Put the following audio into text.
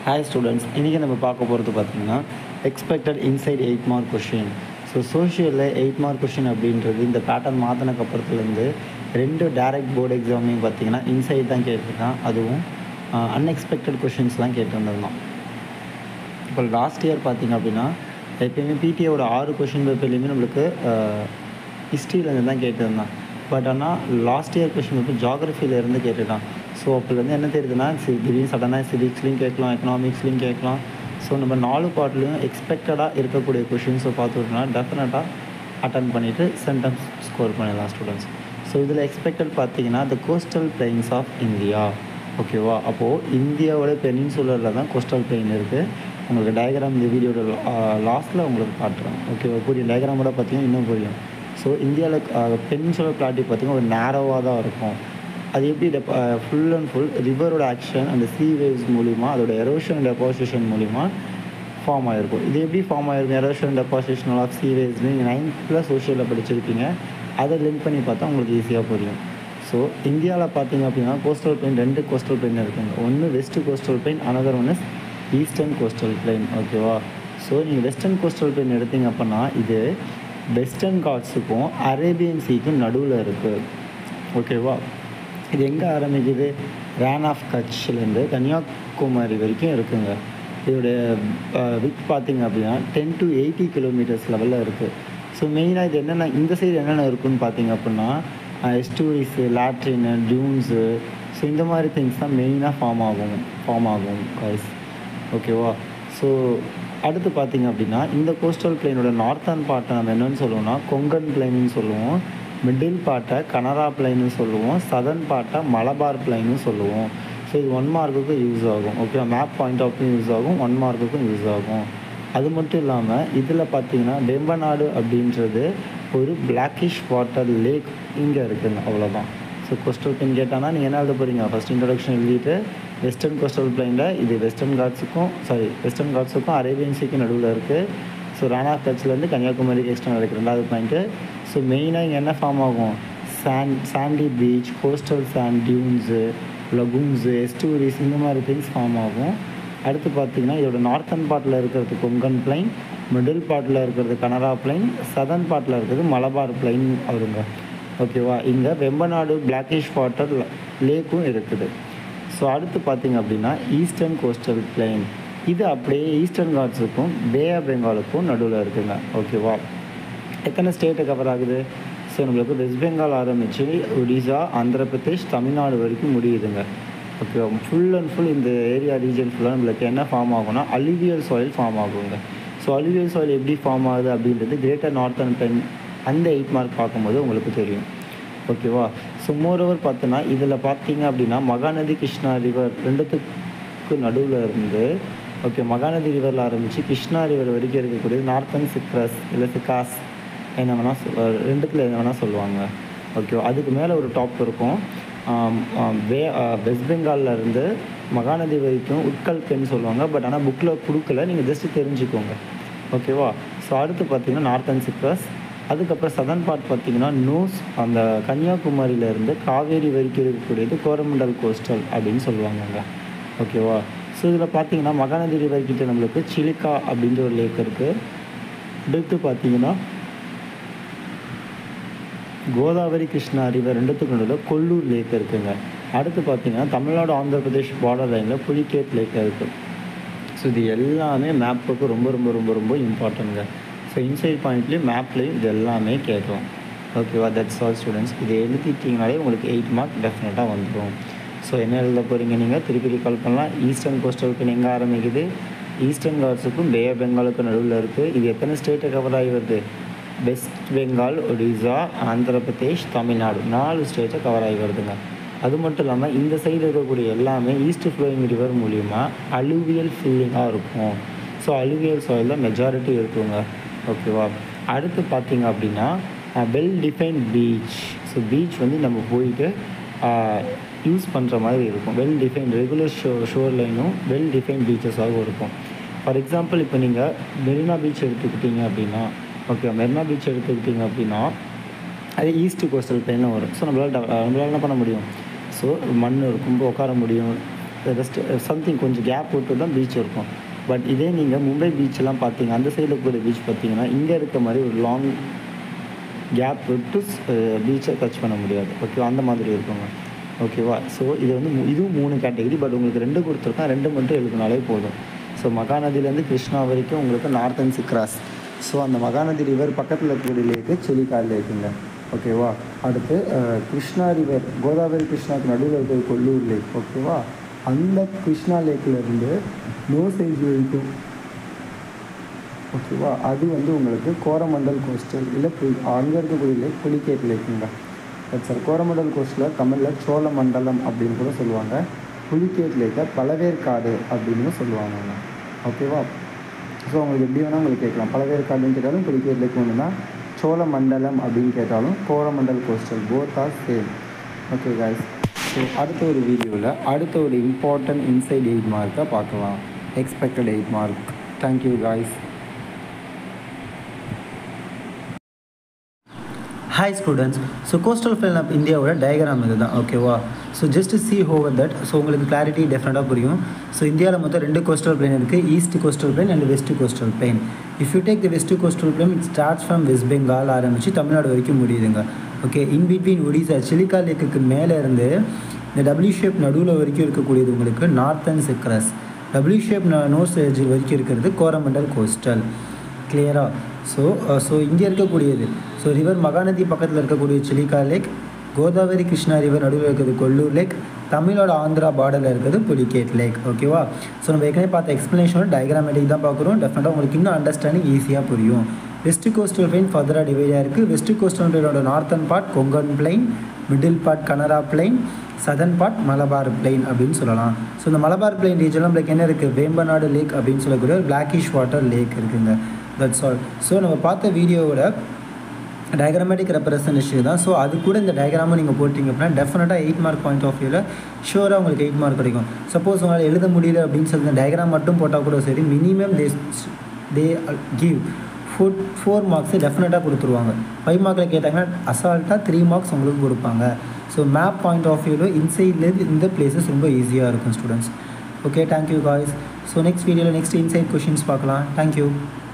hi students இன்றைக்கி நம்ம பார்க்க போகிறது பார்த்தீங்கன்னா expected insight eight mark question so சோஷியலில் எயிட் மார்க் கொஷின் அப்படின்றது இந்த பேட்டர்ன் மாற்றினக்கு அப்புறத்துலேருந்து ரெண்டு டேரக்ட் போர்டு எக்ஸாம்லையும் பார்த்தீங்கன்னா இன்சைட் தான் கேட்டிருக்கான் அதுவும் அன்எக்ஸ்பெக்டட் கொஷின்ஸ்லாம் கேட்டிருந்திருந்தான் இப்போ லாஸ்ட் இயர் பார்த்தீங்க அப்படின்னா எப்பயுமே பிடிஏவோட ஆறு கொஷின் பேப்பர்லேயுமே நம்மளுக்கு ஹிஸ்ட்ரியிலேருந்து தான் கேட்டிருந்தான் பட் ஆனால் லாஸ்ட் இயர் கொஷின் பேப்பர் ஜாகிரஃபியிலேருந்து கேட்டுட்டான் ஸோ அப்போலேருந்து என்ன தெரியுதுன்னா சி திடீர்னு சடனாக சிவிக்ஸ்லையும் கேட்கலாம் எக்கனாமிக்ஸ்லையும் கேட்கலாம் ஸோ நம்ம நாலு பார்ட்லேயும் எக்ஸ்பெக்டடாக இருக்கக்கூடிய கொஷின்ஸை பார்த்துட்டோம்னா டெஃபினட்டாக அட்டன் பண்ணிவிட்டு சென்டென்ஸ் ஸ்கோர் பண்ணிடலாம் ஸ்டூடெண்ட்ஸ் ஸோ இதில் எக்ஸ்பெக்டட் பார்த்தீங்கன்னா the coastal plains of India ஓகேவா அப்போது இந்தியாவோட பெனின்சுலரில் தான் கோஸ்டல் பிளைன் இருக்குது உங்களுக்கு டயக்ராம் இந்த வீடியோட லாஸ்ட்டில் உங்களுக்கு காட்டுறேன் ஓகேவா புரியும் டயக்ராமோட பார்த்தீங்கன்னா இன்னும் புரியும் ஸோ இந்தியாவில் பெனின்சுலர் பிளாட்டி பார்த்தீங்கன்னா ஒரு நேரோவாக தான் இருக்கும் அது எப்படி டெப் ஃபுல் அண்ட் ஃபுல் ரிவரோட ஆக்ஷன் அந்த சீ வேவ்ஸ் மூலிமா அதோட எரோஷன் டெபாசிஷன் மூலிமா ஃபார்ம் ஆகிருக்கும் இது எப்படி ஃபார்ம் ஆகிருக்கும் எரோஷன் டெபாசிஷன் ஆஃப் சீ வேவ்ஸ்னு நீங்கள் நைன்த்தில் சோஷியலில் படிச்சிருப்பீங்க அதை லிங்க் பண்ணி பார்த்தா உங்களுக்கு ஈஸியாக புரியும் ஸோ இந்தியாவில் பார்த்தீங்க அப்படின்னா கோஸ்டல் பிளைன் ரெண்டு கோஸ்டல் பிளைன் இருக்குங்க ஒன்று west coastal plain another one is eastern coastal plain ஓகேவா ஸோ நீங்கள் வெஸ்டர்ன் கோஸ்டல் பிளைன் எடுத்தீங்க அப்படின்னா இது வெஸ்டர்ன் காட்ஸுக்கும் அரேபியன் சீக்கும் நடுவில் இருக்குது ஓகேவா இது எங்கே ஆரம்பிக்குது ரேன் ஆஃப் கட்ச்லேருந்து கன்னியாகுமரி வரைக்கும் இருக்குங்க இதோடைய வித் பார்த்தீங்க அப்படின்னா டென் டு எயிட்டி கிலோமீட்டர்ஸ் லெவலில் இருக்குது ஸோ மெயினாக இது என்னென்ன இந்த சைடு என்னென்ன இருக்குன்னு பார்த்தீங்க அப்படின்னா எஸ்டூரிஸு லேட்ரின்னு டியூன்ஸு ஸோ இந்த மாதிரி திங்ஸ் தான் மெயினாக ஃபார்ம் ஆகும் ஃபார்ம் ஆகும் கைஸ் ஓகேவா ஸோ அடுத்து பார்த்தீங்க அப்படின்னா இந்த கோஸ்டல் பிளைனோட நார்த்தன் பார்ட்டை நம்ம என்னென்னு சொல்லுவோம்னா கொங்கன் பிளைன்னு சொல்லுவோம் மிடில் பார்ட்டை கனரா பிளைன்னு சொல்லுவோம் சதர்ன் பார்ட்டை மலபார் பிளைன்னு சொல்லுவோம் ஸோ இது ஒன் மார்க்குக்கு யூஸ் ஆகும் okay map point of view use ஆகும் ஒன் மார்க்குக்கும் யூஸ் ஆகும் அது மட்டும் இல்லாமல் இதில் பார்த்தீங்கன்னா வெம்பநாடு அப்படின்றது ஒரு பிளாக்கிஷ் வாட்டர் லேக் இங்கே இருக்குங்க அவ்வளோதான் ஸோ கோஸ்டல் பிளைன் கேட்டானா நீங்கள் என்ன எழுத போகிறீங்க ஃபஸ்ட் இன்ட்ரடக்ஷன் எழுதிட்டு வெஸ்டர்ன் கோஸ்டல் பிளைனில் இது வெஸ்டர்ன் காட்ஸுக்கும் சாரி வெஸ்டர்ன் காட்ஸுக்கும் அரேபியன் சீக்கும் நடுவில் இருக்குது ஸோ ரானா கட்ச்லேருந்து கன்னியாகுமரிக்கு எக்ஸ்டர்னல் இருக்குது ரெண்டாவது பாயிண்ட்டு ஸோ மெயினாக இங்கே என்ன ஃபார்ம் ஆகும் sand sandy beach coastal sand dunes lagoons estuaries இந்த மாதிரி திங்ஸ் ஃபார்ம் ஆகும் அடுத்து பார்த்தீங்கன்னா இதோட நார்த்தன் பார்ட்டில் இருக்கிறது கொங்கன் பிளைன் மிடில் பார்ட்டில் இருக்கிறது கனரா பிளைன் சதர்ன் பார்ட்டில் இருக்கிறது மலபார் பிளைன் வருங்க ஓகேவா இங்கே வெம்பநாடு பிளாக்கிஷ் வாட்டர் லேக்கும் இருக்குது ஸோ அடுத்து பார்த்தீங்க அப்படின்னா ஈஸ்டர்ன் கோஸ்டல் பிளைன் இது அப்படியே ஈஸ்டர்ன் காட்ஸுக்கும் பே ஆஃப் பெங்காலுக்கும் நடுவில் இருக்குங்க ஓகேவா எத்தனை ஸ்டேட்டு கவர் ஆகுது ஸோ நம்மளுக்கு வெஸ்ட் பெங்கால் ஆரம்பித்து ஒடிசா ஆந்திர பிரதேஷ் தமிழ்நாடு வரைக்கும் முடியுதுங்க ஓகே ஃபுல் அண்ட் ஃபுல் இந்த ஏரியா ரீஜன் ஃபுல்லாக நம்மளுக்கு என்ன ஃபார்ம் ஆகும்னா அலிவியல் சாயில் ஃபார்ம் ஆகுங்க ஸோ அலிவியல் சாயில் எப்படி ஃபார்ம் ஆகுது அப்படின்றது கிரேட்டர் நார்த்தன் பென் அந்த எயிட் மார்க் பார்க்கும்போது உங்களுக்கு தெரியும் ஓகேவா ஸோ மோரோவர் பார்த்தோன்னா இதில் பார்த்தீங்க அப்படின்னா மகாநதி கிருஷ்ணா ரிவர் ரெண்டுத்துக்கு நடுவில் இருந்து ஓகே மகாநதி ரிவரில் ஆரம்பித்து கிருஷ்ணா ரிவர் வரைக்கும் இருக்கக்கூடிய நார்த்தன் சிக்ரஸ் இல்லை சிக்காஸ் என்ன வேணால் ரெண்டுத்தில் என்ன வேணால் சொல்லுவாங்க ஓகேவா அதுக்கு மேலே ஒரு டாப் இருக்கும் வே வெஸ்ட் பெங்காலில் இருந்து மகாநதி வரைக்கும் உட்கல்கன்னு சொல்லுவாங்க பட் ஆனால் புக்கில் கொடுக்கல நீங்கள் ஜஸ்ட்டு தெரிஞ்சுக்கோங்க ஓகேவா ஸோ அடுத்து பார்த்தீங்கன்னா நார்த்தன் சிக்ரஸ் அதுக்கப்புறம் சதன் பார்ட் பார்த்தீங்கன்னா நோஸ் அந்த கன்னியாகுமரியிலேருந்து காவேரி வரைக்கும் இருக்கக்கூடியது கோரமண்டல் கோஸ்டல் அப்படின்னு சொல்லுவாங்கங்க ஓகேவா ஸோ இதில் பார்த்தீங்கன்னா மகாநதி ரிவர் கிட்ட நம்மளுக்கு சிலிக்கா அப்படின்ற ஒரு லேக் இருக்குது அடுத்து பார்த்தீங்கன்னா கோதாவரி கிருஷ்ணா ரிவர் ரெண்டுத்துக்கு நடுவில் கொல்லூர் லேக் இருக்குங்க அடுத்து பார்த்தீங்கன்னா தமிழ்நாடு ஆந்திர பிரதேஷ் பார்டர் லைனில் புலிகேட் லேக் இருக்குது ஸோ இது எல்லாமே மேப்புக்கு ரொம்ப ரொம்ப ரொம்ப ரொம்ப இம்பார்ட்டன்ங்க ஸோ இன்சைட் பாயிண்ட்லேயும் மேப்லேயும் இது எல்லாமே கேட்கும் ஓகேவா தட்ஸ் ஆல் ஸ்டூடெண்ட்ஸ் இது எழுதிட்டிங்கனாலே உங்களுக்கு எயிட் மார்க் டெஃபினட்டாக வந்துடும் ஸோ என்ன எழுத போகிறீங்க நீங்கள் திருப்பி ரிகால் பண்ணலாம் ஈஸ்டர்ன் கோஸ்டலுக்கு எங்கே ஆரம்பிக்குது ஈஸ்டர்ன் காட்ஸுக்கும் பே ஆஃப் பெங்காலுக்கும் நடுவில் இருக்குது இது எத்தனை ஸ்டேட்டை கவர் ஆகி வருது வெஸ்ட் பெங்கால் ஒடிசா ஆந்திர பிரதேஷ் தமிழ்நாடு நாலு ஸ்டேட்டை கவர் ஆகி வருதுங்க அது மட்டும் இல்லாமல் இந்த சைடு இருக்கக்கூடிய எல்லாமே ஈஸ்ட் ஃப்ளோயிங் ரிவர் மூலிமா அலுவியல் ஃபில்லிங்காக இருக்கும் ஸோ அலுவியல் சாயில் தான் மெஜாரிட்டி இருக்குங்க ஓகேவா அடுத்து பார்த்தீங்க அப்படின்னா well define beach so beach வந்து நம்ம போயிட்டு யூஸ் பண்ணுற மாதிரி இருக்கும் well define regular show shore லைனும் வெல் டிஃபைன் பீச்சஸாகவும் இருக்கும் ஃபார் எக்ஸாம்பிள் இப்போ நீங்கள் மெரினா பீச் எடுத்துக்கிட்டீங்க அப்படின்னா ஓகே மெரினா பீச் எடுத்துக்கிட்டிங்க அப்படின்னா அது ஈஸ்ட் கோஸ்டல் பிளைனில் வரும் ஸோ நம்மளால் நம்மளால் என்ன பண்ண முடியும் ஸோ மண் இருக்கும் உட்கார முடியும் ரெஸ்ட் சம்திங் கொஞ்சம் கேப் விட்டு தான் பீச் இருக்கும் பட் இதே நீங்கள் மும்பை பீச்செல்லாம் பார்த்தீங்க அந்த சைடில் கூட பீச் பார்த்தீங்கன்னா இங்கே இருக்க மாதிரி ஒரு லாங் கேப் விட்டு பீச்சை டச் பண்ண முடியாது ஓகேவா அந்த மாதிரி இருக்குங்க ஓகேவா ஸோ இது வந்து மூ- இதுவும் மூணு கேட்டகரி பட் உங்களுக்கு ரெண்டு கொடுத்துருக்கோம் ரெண்டு மட்டும் எழுதினாலே போதும் ஸோ மகாநதியிலேருந்து கிருஷ்ணா வரைக்கும் உங்களுக்கு நார்த்தன் சிக்ராஸ் ஸோ அந்த மகாநதி ரிவர் பக்கத்தில் இருக்கக்கூடிய லேக்கு செலிக்கால் லேக்குங்க ஓகேவா அடுத்து அஹ், கிருஷ்ணா ரிவர் கோதாவரி கிருஷ்ணாவுக்கு நடுவில் இருக்கிற கொல்லூர் லேக் ஓகேவா அந்த கிருஷ்ணா லேக்லேருந்து நோ சைஸ் வரைக்கும் ஓகேவா அது வந்து உங்களுக்கு கோரமண்டல் கோஸ்டல் இல்லை புலி அங்கே இருக்கக்கூடிய லேக் புலிகேட் லேக்குங்க சார் கோரமண்டல் கோஸ்டில் தமிழில் சோழமண்டலம் அப்படின்னு கூட சொல்லுவாங்க புலிகேட் லேக்கை பழவேற்காடு அப்படின்னு சொல்லுவாங்கங்க ஓகேவா ஸோ உங்களுக்கு எப்படி வேணால் உங்களுக்கு கேட்கலாம் பழவேற்காடுன்னு கேட்டாலும் புலிகேட் லேக் ஒன்றுனா சோழமண்டலம் அப்படின்னு கேட்டாலும் Coromandel coastal both are same okay guys so அடுத்த ஒரு வீடியோவில் அடுத்த ஒரு இம்பார்ட்டன்ட் இன்சைட் எயிட் மார்க்கை பார்க்கலாம் expected eight mark thank you guys hi students so coastal plain of இந்தியாவோட டயக்ராம் இது தான் ஓகேவா so just see hover that so உங்களுக்கு கிளாரிட்டி டெஃபினட்டாக புரியும் ஸோ இந்தியாவில் மொத்தம் ரெண்டு கோஸ்டல் பிளேன் இருக்குது east coastal plain and west coastal plain if you take the west coastal plain it starts from west Bengal ஆரம்பித்து தமிழ்நாடு வரைக்கும் முடியுதுங்க okay in between Odisha Chilika லேக்குக்கு மேலே இருந்து இந்த டபிள்யூ ஷேப் நடுவில் வரைக்கும் இருக்கக்கூடியது உங்களுக்கு northern Circars W shape nose edge வரைக்கும் இருக்கிறது கோரமண்டல் கோஸ்டல் கிளியரா ஸோ ஸோ இங்கே இருக்கக்கூடியது ஸோ ரிவர் மகாநதி பக்கத்தில் இருக்கக்கூடிய சிலிக்கா லேக் கோதாவரி கிருஷ்ணா ரிவர் நடுவில் இருக்கிறது கொல்லூர் லேக் தமிழோட ஆந்திரா பார்டரில் இருக்கிறது புலிகேட் லேக் ஓகேவா ஸோ நம்ம ஏற்கனவே பார்த்த எக்ஸ்ப்ளனேஷன் டயக்ராமேட்டிக் தான் பார்க்குறோம் டெஃபினட்டாக உங்களுக்கு இன்னும் அண்டர்ஸ்டாண்டிங் ஈஸியாக புரியும் வெஸ்ட் கோஸ்டல் பிளைன் ஃபர்தராக டிவைடாக இருக்குது வெஸ்ட் கோஸ்டல் பிளைனோட northern part Konkan plain middle part Kanara plain southern part Malabar plain அப்படின்னு சொல்லலாம் ஸோ இந்த மலபார் பிளைன் ரீஜனில் நம்மளுக்கு என்ன இருக்குது வேம்பநாடு லேக் அப்படின்னு சொல்லக்கூடிய ஒரு பிளாக்கிஷ் வாட்டர் லேக் இருக்குங்க தட்ஸ் ஆல் ஸோ நம்ம பார்த்த வீடியோவோட டயக்ராமேட்டிக் ரெப்ரசன்டேஷன் தான் ஸோ அது கூட இந்த டயக்ராமை நீங்கள் போட்டிங்க அப்படின்னா டெஃபினட்டாக எயிட் மார்க் பாயிண்ட் ஆஃப் வியூவில் ஷூராக உங்களுக்கு எயிட் மார்க் கிடைக்கும் சப்போஸ் உங்களால் எழுத முடியல அப்படின்னு சொல்லி டயக்ராம் மட்டும் போட்டால் கூட சரி minimum they they give four four marks டெஃபினட்டாக கொடுத்துருவாங்க ஃபைவ் மார்க்கில் கேட்டாங்கன்னா அசால்ட்டாக த்ரீ மார்க்ஸ் உங்களுக்கு கொடுப்பாங்க ஸோ மேப் பாயிண்ட் ஆஃப் வியூவில் இன்சைட்லேருந்து இந்த பிளேசஸ் ரொம்ப ஈஸியாக இருக்கும் students okay thank you guys so next வீடியோவில் நெக்ஸ்ட் இன்சைட் கொஷின்ஸ் பார்க்கலாம் தேங்க்யூ